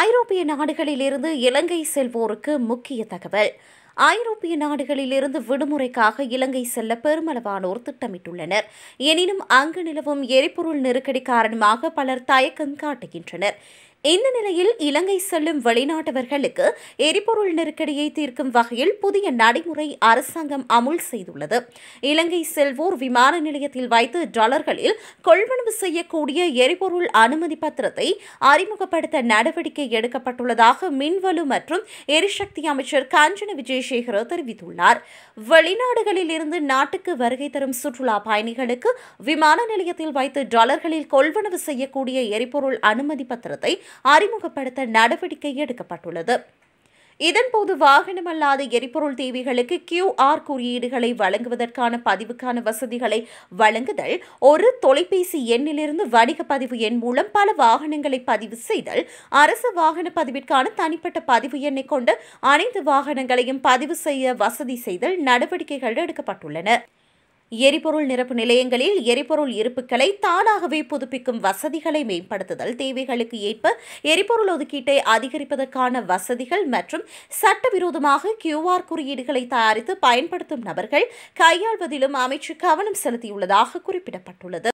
ஐரோப்பிய நாடுகளிலிருந்து இலங்கை செல்வோருக்கு முக்கிய தகவல் ஐரோப்பிய நாடுகளிலிருந்து விடுமுறைக்காக இலங்கை செல்ல பெருமளவானோர் திட்டமிட்டுள்ளனர் எனினும் அங்கு நிலவும் எரிபொருள் நெருக்கடி காரணமாக பலர் தயக்கம் காட்டுகின்றனர் இந்த நிலையில் இலங்கை செல்லும் வெளிநாட்டவர்களுக்கு எரிபொருள் நெருக்கடியை தீர்க்கும் வகையில் புதிய நடைமுறை அரசாங்கம் அமுல் செய்துள்ளது இலங்கை செல்வோர் விமான நிலையத்தில் வைத்து டாலர்களில் கொள்வனவு செய்யக்கூடிய எரிபொருள் அனுமதி பத்திரத்தை அறிமுகப்படுத்த நடவடிக்கை எடுக்கப்பட்டுள்ளதாக மின்வலு மற்றும் எரிசக்தி அமைச்சர் காஞ்சன விஜயசேகர தெரிவித்துள்ளார் வெளிநாடுகளில் இருந்து நாட்டுக்கு வருகை தரும் சுற்றுலா பயணிகளுக்கு விமான நிலையத்தில் வைத்து டாலர்களில் கொள்வனவு செய்யக்கூடிய எரிபொருள் அனுமதி பத்திரத்தை அறிமுகப்படுத்த நடவடிக்கை எடுக்கப்பட்டுள்ளது இதன்போது வாகனமல்லாத எரிபொருள் தேவைகளுக்கு கியூஆர் குறியீடுகளை வழங்குவதற்கான பதிவுக்கான வசதிகளை வழங்குதல் ஒரு தொலைபேசி எண்ணிலிருந்து வணிக பதிவு எண் மூலம் பல வாகனங்களை பதிவு செய்தல் அரசு வாகன பதிவிற்கான தனிப்பட்ட பதிவு எண்ணை கொண்டு அனைத்து வாகனங்களையும் பதிவு செய்ய வசதி செய்தல் நடவடிக்கைகள் எடுக்கப்பட்டுள்ளன எரிபொருள் நிரப்பு நிலையங்களில் எரிபொருள் இருப்புகளை தானாகவே புதுப்பிக்கும் வசதிகளை மேம்படுத்துதல் தேவைகளுக்கு ஏற்ப எரிபொருள் ஒதுக்கீட்டை அதிகரிப்பதற்கான வசதிகள் மற்றும் சட்டவிரோதமாக கியூஆர் குறியீடுகளை தயாரித்து பயன்படுத்தும் நபர்கள் கையாள்வதிலும் அமைச்சு கவனம் செலுத்தியுள்ளதாக குறிப்பிடப்பட்டுள்ளது